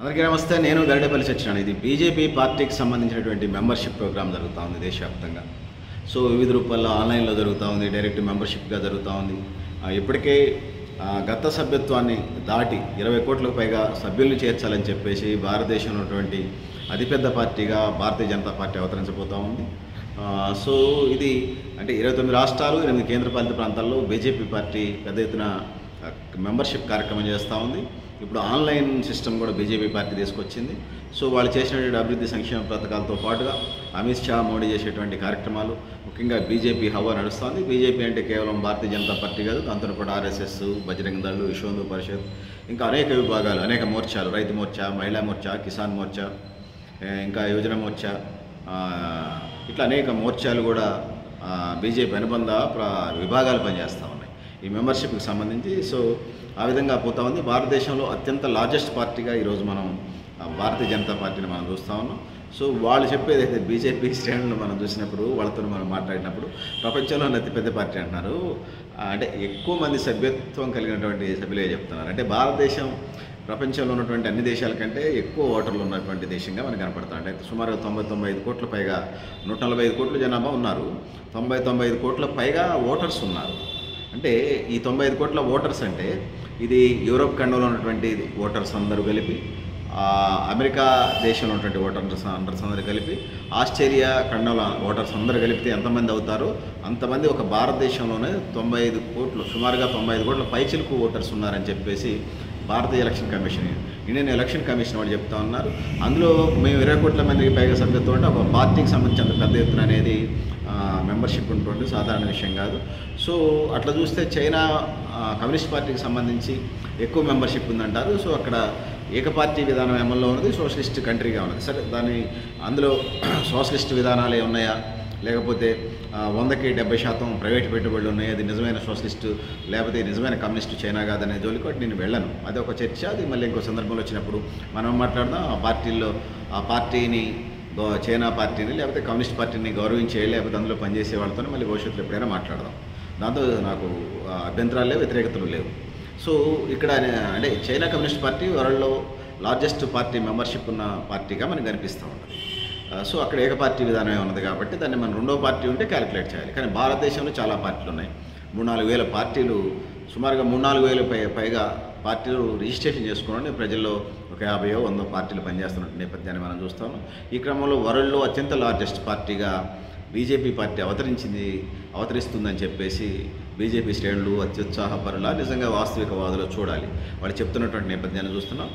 అందరికీ నమస్తే నేను గరిడేపల్లి సత్యనారాయణ ఇది బీజేపీ పార్టీకి సంబంధించినటువంటి మెంబర్షిప్ ప్రోగ్రామ్ జరుగుతూ ఉంది దేశవ్యాప్తంగా సో వివిధ రూపాల్లో ఆన్లైన్లో జరుగుతూ ఉంది డైరెక్ట్ మెంబర్షిప్గా జరుగుతూ ఉంది ఆ, ఇప్పటికే ఆ, గత సభ్యత్వాన్ని దాటి ఇరవై కోట్లకు పైగా సభ్యుల్ని చేర్చాలని చెప్పేసి భారతదేశంలో ఉన్నటువంటి అతిపెద్ద పార్టీగా భారతీయ జనతా పార్టీ అవతరించబోతూ ఉంది ఆ, సో ఇది అంటే ఇరవై తొమ్మిది రాష్ట్రాలు ఎనిమిది కేంద్రపాలిత ప్రాంతాల్లో బీజేపీ పార్టీ పెద్ద ఎత్తున ఆ, మెంబర్షిప్ కార్యక్రమం చేస్తూ ఉంది ఇప్పుడు ఆన్లైన్ సిస్టమ్ కూడా బీజేపీ పార్టీ తీసుకొచ్చింది సో వాళ్ళు చేసినటువంటి అభివృద్ధి సంక్షేమ పథకాలతో పాటుగా అమిత్ షా మోడీ చేసేటువంటి కార్యక్రమాలు ముఖ్యంగా బీజేపీ హవా నడుస్తుంది బీజేపీ అంటే కేవలం భారతీయ జనతా పార్టీ కాదు దాంతో పాటు ఆర్ఎస్ఎస్ బజరంగ దళ్ విశ్వ హిందూ పరిషత్ ఇంకా అనేక విభాగాలు అనేక మోర్చాలు రైతు మోర్చా మహిళా మోర్చా కిసాన్ మోర్చా ఏ, ఇంకా యువజన మోర్చా ఆ, ఇట్లా అనేక మోర్చాలు కూడా ఆ, బీజేపీ అనుబంధ ప్ర విభాగాలు పనిచేస్తూ ఉన్నాయి ఈ మెంబర్షిప్కి సంబంధించి సో ఆ విధంగా పోతా ఉంది భారతదేశంలో అత్యంత లార్జెస్ట్ పార్టీగా ఈరోజు మనం ఆ, భారతీయ జనతా పార్టీని మనం చూస్తూ ఉన్నాం సో వాళ్ళు చెప్పేది అయితే బీజేపీ శ్రేణులు మనం చూసినప్పుడు వాళ్ళతో మనం మాట్లాడినప్పుడు ప్రపంచంలో అతి పెద్ద పార్టీ అంటున్నారు ఆ, అంటే ఎక్కువ మంది సభ్యత్వం కలిగినటువంటి సభ్యులే చెప్తున్నారు అంటే భారతదేశం ప్రపంచంలో ఉన్నటువంటి అన్ని దేశాల కంటే ఎక్కువ ఓటర్లు ఉన్నటువంటి దేశంగా మనకు కనపడతా అంటే సుమారుగా తొంభై తొంభై ఐదు కోట్ల పైగా నూట నలభై ఐదు కోట్ల జనాభా ఉన్నారు తొంభై తొంభై ఐదు కోట్ల పైగా ఓటర్స్ ఉన్నారు అంటే ఈ తొంభై ఐదు కోట్ల ఓటర్స్ అంటే ఇది యూరోప్ ఖండంలో ఉన్నటువంటి ఓటర్స్ అందరూ కలిపి ఆ, అమెరికా దేశంలో ఉన్నటువంటి ఓటర్స్ అందరూ అందరూ కలిపి ఆస్ట్రేలియా ఖండంలో ఓటర్స్ అందరూ కలిపితే ఎంతమంది అవుతారో అంతమంది ఒక భారతదేశంలోనే తొంభై ఐదు కోట్లు సుమారుగా తొంభై ఐదు కోట్ల పైచిలకు ఓటర్స్ ఉన్నారని చెప్పేసి భారతీయ election commission Indian election commission వాళ్ళు చెప్తా ఉన్నారు అందులో మేము ఇరవై కోట్ల మందికి పైగా సభ్యత్వం అంటే ఒక పార్టీకి సంబంధించి అంత పెద్ద ఎత్తున అనేది మెంబర్షిప్ ఉంటుంది సాధారణ విషయం కాదు సో అట్లా చూస్తే చైనా ఆ, కమ్యూనిస్ట్ పార్టీకి సంబంధించి ఎక్కువ మెంబర్షిప్ ఉందంటారు సో అక్కడ ఏకపార్టీ విధానం అమల్లో ఉన్నది సోషలిస్ట్ కంట్రీగా ఉన్నది సరే దాని అందులో సోషలిస్ట్ విధానాలే ఉన్నాయా లేకపోతే ఆ, వందకి డెబ్బై శాతం ప్రైవేట్ పెట్టుబడులు ఉన్నాయి అది నిజమైన సోషలిస్టు లేకపోతే నిజమైన కమ్యూనిస్టు చైనా కాదనే జోలికి ఒకటి నేను వెళ్ళను అది ఒక చర్చ అది మళ్ళీ ఇంకో సందర్భంలో వచ్చినప్పుడు మనం మాట్లాడదాం ఆ పార్టీల్లో ఆ పార్టీని గౌ- చైనా పార్టీని లేకపోతే కమ్యూనిస్ట్ పార్టీని గౌరవించే లేకపోతే అందులో పనిచేసే వాళ్ళతో మళ్ళీ భవిష్యత్తులో ఎప్పుడైనా మాట్లాడదాం దాంతో నాకు ఆ, అభ్యంతరాలు లేవు వ్యతిరేకతలు లేవు సో ఇక్కడ అంటే చైనా కమ్యూనిస్ట్ పార్టీ వరల్డ్లో లార్జెస్ట్ పార్టీ మెంబర్షిప్ ఉన్న పార్టీగా మనకు కనిపిస్తూ ఉంటుంది ఆ, సో అక్కడ ఏక పార్టీ విధానమే ఉన్నది కాబట్టి దాన్ని మనం రెండో పార్టీ ఉంటే క్యాలిక్యులేట్ చేయాలి కానీ భారతదేశంలో చాలా పార్టీలు ఉన్నాయి మూడు నాలుగు వేల పార్టీలు సుమారుగా మూడు నాలుగు వేల పై పైగా పార్టీలు రిజిస్ట్రేషన్ చేసుకోవడం ప్రజల్లో ఒక యాభైయో వందో పార్టీలు పనిచేస్తున్న నేపథ్యాన్ని మనం చూస్తాము ఈ క్రమంలో వరల్డ్లో అత్యంత లార్జెస్ట్ పార్టీగా బీజేపీ పార్టీ అవతరించింది అవతరిస్తుందని చెప్పేసి బీజేపీ శ్రేణులు అత్యుత్సాహపరుల నిజంగా వాస్తవికవాదులు చూడాలి వాళ్ళు చెప్తున్నటువంటి నేపథ్యాన్ని చూస్తున్నాం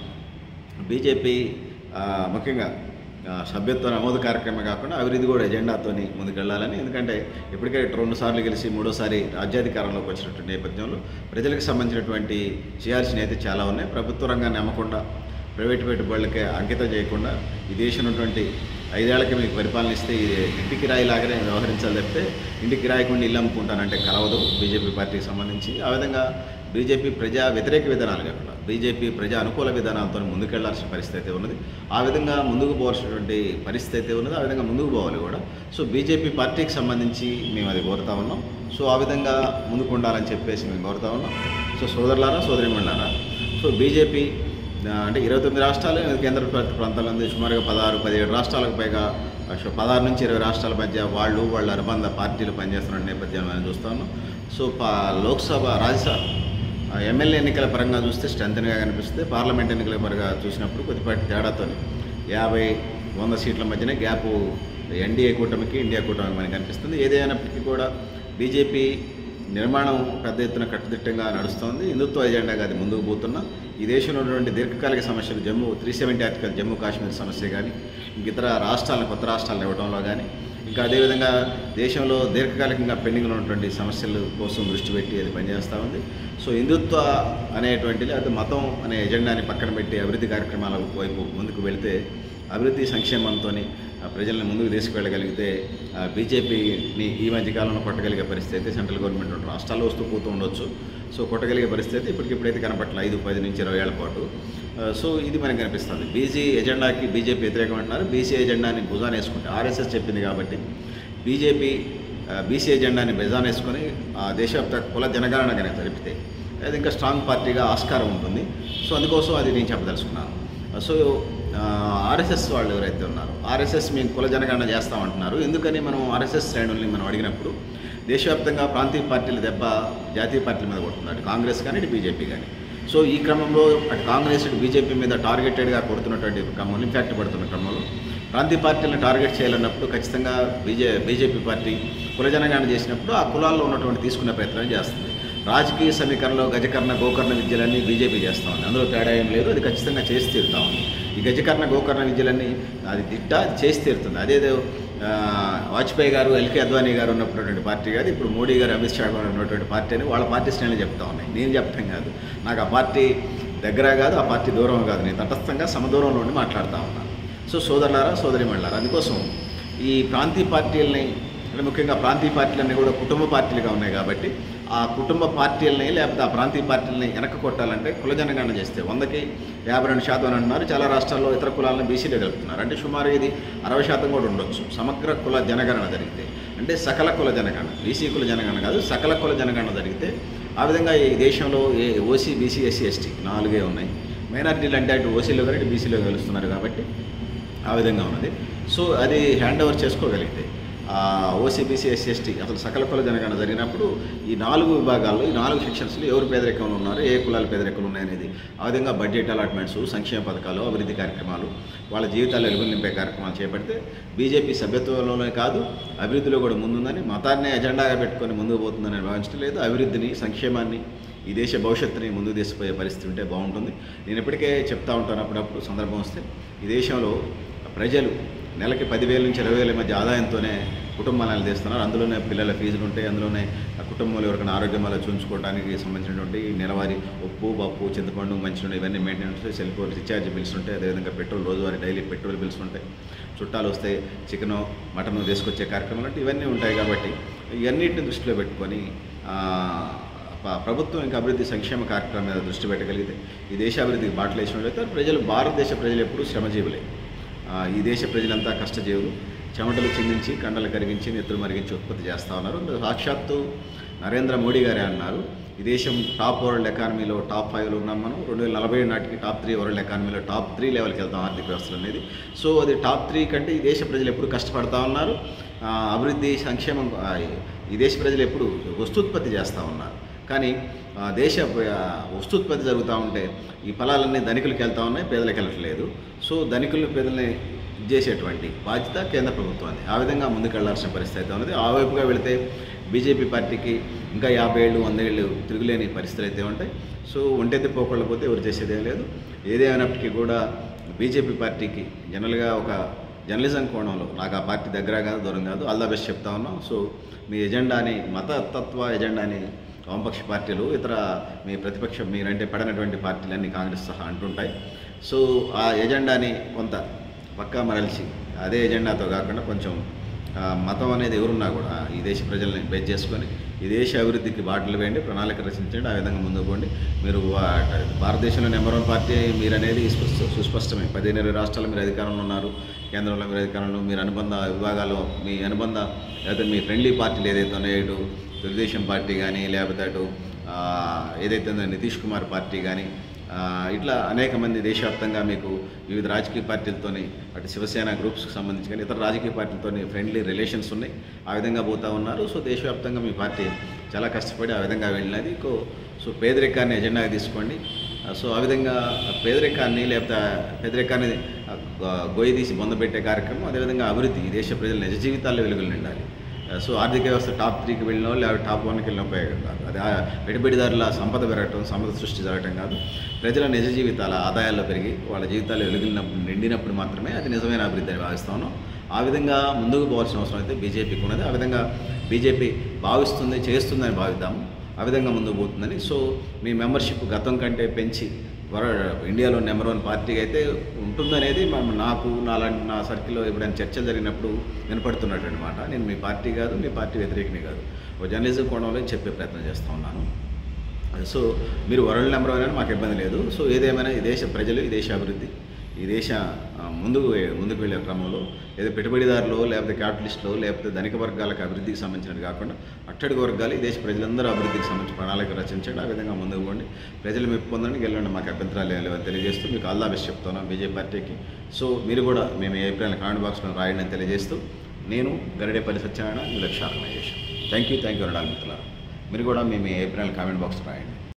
బీజేపీ ఆ, ముఖ్యంగా ఆ, సభ్యత్వ నమోదు కార్యక్రమం కాకుండా అభివృద్ధి కూడా ఎజెండాతోని ముందుకెళ్లాలని ఎందుకంటే ఇప్పటికే రెండు సార్లు గెలిచి మూడోసారి రాజ్యాధికారంలోకి వచ్చినటువంటి నేపథ్యంలో ప్రజలకు సంబంధించినటువంటి చేయాల్సినవి అయితే చాలా ఉన్నాయి ప్రభుత్వ రంగాన్ని అమ్మకుండా ప్రైవేట్ పెట్టుబడులకే అంకితం చేయకుండా ఈ దేశం ఉన్నటువంటి ఐదేళ్లకి మీకు పరిపాలన ఇస్తే ఇది ఇంటి కిరాయి లాగానే వ్యవహరించాలి తప్పితే ఇంటి కిరాయికుండా ఇల్లు అమ్ముకుంటానంటే కలవదు బీజేపీ పార్టీకి సంబంధించి ఆ విధంగా బీజేపీ ప్రజా వ్యతిరేక విధానాలు కాకుండా బీజేపీ ప్రజా అనుకూల విధానాలతో ముందుకెళ్లాల్సిన పరిస్థితి అయితే ఉన్నది ఆ విధంగా ముందుకు పోవాల్సినటువంటి పరిస్థితి అయితే ఉన్నది ఆ విధంగా ముందుకు పోవాలి కూడా సో బీజేపీ పార్టీకి సంబంధించి మేము అది కోరుతా ఉన్నాం సో ఆ విధంగా ముందుకు ఉండాలని చెప్పేసి మేము కోరుతా ఉన్నాం సో సోదరులారా సోదరిమణులారా సో బీజేపీ ఆ, అంటే ఇరవై తొమ్మిది రాష్ట్రాలు ఎనిమిది కేంద్ర పాలిత ప్రాంతాలు ఉంది సుమారుగా పదహారు పదిహేడు రాష్ట్రాలకు పైగా ఆ, సో పదహారు నుంచి ఇరవై రాష్ట్రాల మధ్య వాళ్ళు వాళ్ళ అనుబంధ పార్టీలు పనిచేస్తున్న నేపథ్యం మనం చూస్తాను సో పా లోక్సభ రాజ్యసభ ఆ, ఎమ్మెల్యే ఎన్నికల పరంగా చూస్తే స్ట్రెంత్గా కనిపిస్తుంది పార్లమెంట్ ఎన్నికల పరంగా చూసినప్పుడు కొద్దిపాటి తేడాతో యాభై వంద సీట్ల మధ్యనే గ్యాప్ ఎన్డీఏ కూటమికి ఇండియా కూటమికి మనకి కనిపిస్తుంది ఏదైనప్పటికీ కూడా బీజేపీ నిర్మాణం పెద్ద ఎత్తున కట్టుదిట్టంగా నడుస్తోంది హిందుత్వ ఎజెండాగా అది ముందుకు పోతున్నా ఈ దేశంలో ఉన్నటువంటి దీర్ఘకాలిక సమస్యలు Jammu three seventy article Jammu Kashmir సమస్య కానీ ఇంక ఇతర రాష్ట్రాలను కొత్త రాష్ట్రాలను ఇవ్వడంలో కానీ ఇంకా అదేవిధంగా దేశంలో దీర్ఘకాలికంగా పెండింగ్లో ఉన్నటువంటి సమస్యల కోసం దృష్టి పెట్టి అది పనిచేస్తూ ఉంది సో హిందుత్వ అనేటువంటి లేకపోతే మతం అనే ఎజెండాని పక్కన పెట్టి అభివృద్ధి కార్యక్రమాల వైపు ముందుకు వెళితే అభివృద్ధి సంక్షేమంతో ప్రజల్ని ముందుకు తీసుకువెళ్ళగలిగితే ఆ, బీజేపీని ఈ మధ్య కాలంలో కొట్టగలిగే పరిస్థితి అయితే సెంట్రల్ గవర్నమెంట్ ఉంటుంది రాష్ట్రాల్లో వస్తూ పోతూ ఉండొచ్చు సో కొట్టగలిగే పరిస్థితి ఇప్పటికిప్పుడైతే కనపట్ల ఐదు పది నుంచి ఇరవై ఏళ్ల పాటు ఆ, సో ఇది మనకు కనిపిస్తుంది బీసీ ఎజెండాకి బీజేపీ వ్యతిరేకం అంటున్నారు బీసీ ఎజెండాని భుజాన వేసుకుంటే ఆర్ఎస్ఎస్ చెప్పింది కాబట్టి బీజేపీ బీసీ ఎజెండాని భుజాన వేసుకొని ఆ దేశవ్యాప్త కుల జనగణన కనుక జరిపితే అది ఇంకా స్ట్రాంగ్ పార్టీగా ఆస్కారం ఉంటుంది సో అందుకోసం అది నేను చెప్పదలుచుకున్నాను సో ఆర్ఎస్ఎస్ వాళ్ళు ఎవరైతే ఉన్నారో ఆర్ఎస్ఎస్ మేము కుల జనగణన చేస్తామంటున్నారు ఎందుకని మనం ఆర్ఎస్ఎస్ శ్రేణుల్ని మనం అడిగినప్పుడు దేశవ్యాప్తంగా ప్రాంతీయ పార్టీల దెబ్బ జాతీయ పార్టీల మీద కొడుతున్నారు కాంగ్రెస్ కానీ ఇటు బీజేపీ కానీ సో ఈ క్రమంలో అటు కాంగ్రెస్ ఇటు బీజేపీ మీద టార్గెటెడ్గా కొడుతున్నటువంటి క్రమంలో ఇంపాక్ట్ పడుతున్న క్రమంలో ప్రాంతీయ పార్టీలను టార్గెట్ చేయాలన్నప్పుడు ఖచ్చితంగా బీజే బీజేపీ పార్టీ కుల జనగణన చేసినప్పుడు ఆ కులాల్లో ఉన్నటువంటి తీసుకునే ప్రయత్నం చేస్తుంది రాజకీయ సమీకరణలో గజకర్ణ గోకర్ణ విద్యలన్నీ బీజేపీ చేస్తూ ఉంది అందులో తేడా ఏం లేదు అది ఖచ్చితంగా చేసి తీరుతా ఉంది ఈ గజకర్ణ గోకర్ణ విద్యలన్నీ అది దిట్ట అది చేసి తీరుతుంది అదేదో ఆ, వాజ్పేయి గారు ఎల్కే అద్వానీ గారు ఉన్నటువంటి పార్టీ కాదు ఇప్పుడు మోడీ గారు అమిత్ షా గారు ఉన్నటువంటి పార్టీ అని వాళ్ళ పార్టీ శ్రేణులు చెప్తా ఉన్నాయి నేను చెప్తాం కాదు నాకు ఆ పార్టీ దగ్గర కాదు ఆ పార్టీ దూరం కాదు నేను తటస్థంగా సమదూరంలో ఉండి మాట్లాడుతూ ఉన్నాను సో సోదరులారా సోదరి మండలారా అందుకోసం ఈ ప్రాంతీయ పార్టీలని అంటే ముఖ్యంగా ప్రాంతీయ పార్టీలన్నీ కూడా కుటుంబ పార్టీలుగా ఉన్నాయి కాబట్టి ఆ కుటుంబ పార్టీలని లేకపోతే ఆ ప్రాంతీయ పార్టీలని వెనక్కి కొట్టాలంటే కుల జనగణన చేస్తే వందకి యాభై రెండు శాతం అని అంటున్నారు చాలా రాష్ట్రాల్లో ఇతర కులాలను బీసీలో కలుపుతున్నారు అంటే సుమారు ఇది అరవై శాతం కూడా ఉండొచ్చు సమగ్ర కుల జనగణన జరిగితే అంటే సకల కుల జనగణన బీసీ కుల జనగణన కాదు సకల కుల జనగణన జరిగితే ఆ విధంగా ఈ దేశంలో ఏ ఓసీ బీసీ ఎస్సీ ఎస్టీ నాలుగే ఉన్నాయి మైనారిటీలు అంటే అటు ఓసీలో కానీ ఇటు బీసీలో కలుస్తున్నారు కాబట్టి ఆ విధంగా ఉన్నది సో అది హ్యాండ్ ఓవర్ చేసుకోగలిగితే ఓసీబీసీ ఎస్సీ ఎస్టీ అసలు సకల కుల జనగణన జరిగినప్పుడు ఈ నాలుగు విభాగాల్లో ఈ నాలుగు సెక్షన్స్లో ఎవరు పేదరికంలో ఉన్నారు ఏ కులాల పేదరికంలో ఉన్నాయనేది ఆ విధంగా బడ్జెట్ అలాట్మెంట్స్ సంక్షేమ పథకాలు అభివృద్ధి కార్యక్రమాలు వాళ్ళ జీవితాలు వెలుగులు నింపే కార్యక్రమాలు చేపడితే బీజేపీ సభ్యత్వంలోనే కాదు అభివృద్ధిలో కూడా ముందుందని మతాన్ని ఎజెండాగా పెట్టుకొని ముందుకు పోతుందని భావించడం లేదు అభివృద్ధిని సంక్షేమాన్ని ఈ దేశ భవిష్యత్తుని ముందుకు తీసుకుపోయే పరిస్థితి ఉంటే బాగుంటుంది నేను ఇప్పటికే చెప్తా ఉంటాను అప్పుడప్పుడు సందర్భం వస్తే ఈ దేశంలో ప్రజలు నెలకి పదివేల నుంచి ఇరవై వేల మధ్య ఆదాయంతోనే కుటుంబాలను తీస్తున్నారు అందులోనే పిల్లల ఫీజులు ఉంటాయి అందులోనే ఆ కుటుంబంలో ఎవరికైనా ఆరోగ్యం వల్ల చూపించుకోవడానికి సంబంధించినటువంటి నెలవారీ ఉప్పు పప్పు చింతపండు మంచినీళ్ళు ఇవన్నీ maintenance cell phone recharge bills ఉంటాయి అదేవిధంగా పెట్రోల్ రోజువారీ డైలీ పెట్రోల్ బిల్స్ ఉంటాయి చుట్టాలు వస్తే చికెను మటన్ తీసుకొచ్చే కార్యక్రమాలు అంటే ఇవన్నీ ఉంటాయి కాబట్టి ఇవన్నిటిని దృష్టిలో పెట్టుకొని ఆ, ప- ప్రభుత్వం ఇంకా అభివృద్ధి సంక్షేమ కార్యక్రమం మీద దృష్టి పెట్టగలిగితే ఈ దేశ అభివృద్ధికి బాటలు వేసినట్లయితే ప్రజలు భారతదేశ ప్రజలు ఎప్పుడూ శ్రమజీవులే ఆ, ఈ దేశ ప్రజలంతా కష్టజీవులు చెమటలు చిందించి కండలు కరిగించి నెత్తులు మరిగించి ఉత్పత్తి చేస్తూ ఉన్నారు సాక్షాత్తు నరేంద్ర మోడీ గారే అన్నారు ఈ దేశం టాప్ వరల్డ్ ఎకానమీలో టాప్ ఫైవ్లో ఉన్నాం మనం రెండు వేల నలభై నాటికి టాప్ త్రీ వరల్డ్ ఎకానమీలో టాప్ త్రీ లెవెల్కి వెళ్తాం ఆర్థిక వ్యవస్థలు అనేది సో అది టాప్ త్రీ కంటే ఈ దేశ ప్రజలు ఎప్పుడు కష్టపడతా ఉన్నారు ఆ, అభివృద్ధి సంక్షేమం ఆ, ఈ దేశ ప్రజలు ఎప్పుడు వస్తుత్పత్తి చేస్తూ ఉన్నారు కానీ ఆ, దేశ ఆ, వస్తుత్పత్తి జరుగుతూ ఉంటే ఈ ఫలాలన్నీ ధనికులకు వెళ్తూ ఉన్నాయి పేదలకు వెళ్ళట్లేదు సో ధనికులను పేదల్ని చేసేటువంటి బాధ్యత కేంద్ర ప్రభుత్వాన్ని ఆ విధంగా ముందుకెళ్లాల్సిన పరిస్థితి అయితే ఉన్నది ఆ వైపుగా వెళితే బీజేపీ పార్టీకి ఇంకా యాభై ఏళ్ళు వంద ఏళ్ళు తిరుగులేని పరిస్థితులు అయితే ఉంటాయి సో ఒంటెత్తి పోకుండా పోతే ఎవరు చేసేది ఏం లేదు ఏదేమైనప్పటికీ కూడా బీజేపీ పార్టీకి జనరల్గా ఒక జర్నలిజం కోణంలో నాకు ఆ పార్టీ దగ్గర కాదు దూరం కాదు ఆల్ ద బెస్ట్ చెప్తా ఉన్నాం సో మీ ఎజెండాని మతతత్వ ఎజెండాని వామపక్ష పార్టీలు ఇతర మీ ప్రతిపక్షం మీరంటే పడినటువంటి పార్టీలన్నీ కాంగ్రెస్ సహా అంటుంటాయి సో ఆ ఎజెండాని కొంత పక్కా మరల్చి అదే ఎజెండాతో కాకుండా కొంచెం ఆ, మతం అనేది ఎవరున్నా కూడా ఈ దేశ ప్రజల్ని బేస్ చేసుకొని ఈ దేశ అభివృద్ధికి బాటలు వేయండి ప్రణాళిక రచించండి ఆ విధంగా ముందుకు పోండి మీరు వా- భారతదేశంలో నెంబర్ వన్ పార్టీ మీరు అనేది స్పష్ట- సుస్పష్టమే పదిహేను ఇరవై రాష్ట్రాల్లో మీరు అధికారంలో ఉన్నారు కేంద్రంలో మీరు అధికారంలో మీరు అనుబంధ విభాగాల్లో మీ అనుబంధ లేదా మీ ఫ్రెండ్లీ పార్టీలు ఏదైతే ఉన్నాయో ఇటు తెలుగుదేశం పార్టీ కానీ లేకపోతే అటు ఆ, ఏదైతే ఉందో నితీష్ కుమార్ పార్టీ కానీ ఆ, ఇట్లా అనేక మంది దేశవ్యాప్తంగా మీకు వివిధ రాజకీయ పార్టీలతోని అటు శివసేన గ్రూప్స్కి సంబంధించి కానీ ఇతర రాజకీయ పార్టీలతోని ఫ్రెండ్లీ రిలేషన్స్ ఉన్నాయి ఆ విధంగా పోతా ఉన్నారు సో దేశవ్యాప్తంగా మీ పార్టీ చాలా కష్టపడి ఆ విధంగా వెళ్ళినది కో సో పేదరికాన్ని ఎజెండాగా తీసుకోండి ఆ, సో ఆ విధంగా పేదరికాన్ని లేకపోతే ఆ పేదరికాన్ని ఆ, గ- గొయ్యి తీసి బొందబెట్టే కార్యక్రమం అదేవిధంగా అభివృద్ధి ఈ దేశ ప్రజల నిజ జీవితాల్లో వెలుగులు నిండాలి సో ఆర్థిక వ్యవస్థ టాప్ త్రీకి వెళ్ళిన వాళ్ళు లేకపోతే టాప్ వన్కి వెళ్ళిన ఉపయోగం కాదు అది ఆ పెట్టుబడిదారుల సంపద పెరగటం సంపద సృష్టి జరగటం కాదు ప్రజల నిజ జీవితాల ఆదాయాల్లో పెరిగి వాళ్ళ జీవితాలు వెలుగులినప్పుడు నిండినప్పుడు మాత్రమే అది నిజమైన అభివృద్ధి అని భావిస్తాను ఆ విధంగా ముందుకు పోవాల్సిన అవసరం అయితే బీజేపీకి ఉన్నది ఆ విధంగా బీజేపీ భావిస్తుంది చేస్తుందని భావిద్దాము ఆ విధంగా ముందుకు పోతుందని సో మీ మెంబర్షిప్ గతం కంటే పెంచి వర ఇండియాలో నెంబర్ వన్ పార్టీకి అయితే ఉంటుందనేది మా- నాకు నాలాంటి నా సర్కిల్లో ఎప్పుడైనా చర్చలు జరిగినప్పుడు వినపడుతున్నటువంటి మాట నేను మీ పార్టీ కాదు మీ పార్టీ వ్యతిరేకిని కాదు ఒక జర్నలిజం కోణంలో చెప్పే ప్రయత్నం చేస్తూ ఉన్నాను సో మీరు వరల్డ్ నెంబర్ వన్ అని మాకు ఇబ్బంది లేదు సో ఏదేమైనా ఈ దేశ ప్రజలు ఈ దేశ అభివృద్ధి ఈ దేశ ఆ, ముందుకు వే- ముందుకు వెళ్ళే క్రమంలో ఏదో పెట్టుబడిదారులు లేకపోతే క్యాపిటలిస్టులు లేకపోతే ధనిక వర్గాలకు అభివృద్ధికి సంబంధించినది కాకుండా అట్టడుగు వర్గాలు ఈ దేశ ప్రజలందరూ అభివృద్ధికి సంబంధించి ప్రణాళిక రచించండి ఆ విధంగా ముందుకు పోండి ప్రజలు మెప్పు పొందండి గెలవండి మాకు అభ్యంతరాలు ఏం లేవని తెలియజేస్తూ మీకు అల్లా బెస్ట్ చెప్తున్నాం బీజేపీ పార్టీకి సో మీరు కూడా మేము ఏప్రిల్ కామెంట్ బాక్స్లో రాయండి అని తెలియజేస్తూ నేను గరిడేపల్లి సత్యనారాయణ మీ Lakshya organization thank you thank you అనాలి మిత్రులారా మీరు కూడా మేము ఏప్రిల్ కామెంట్ బాక్స్ రాయండి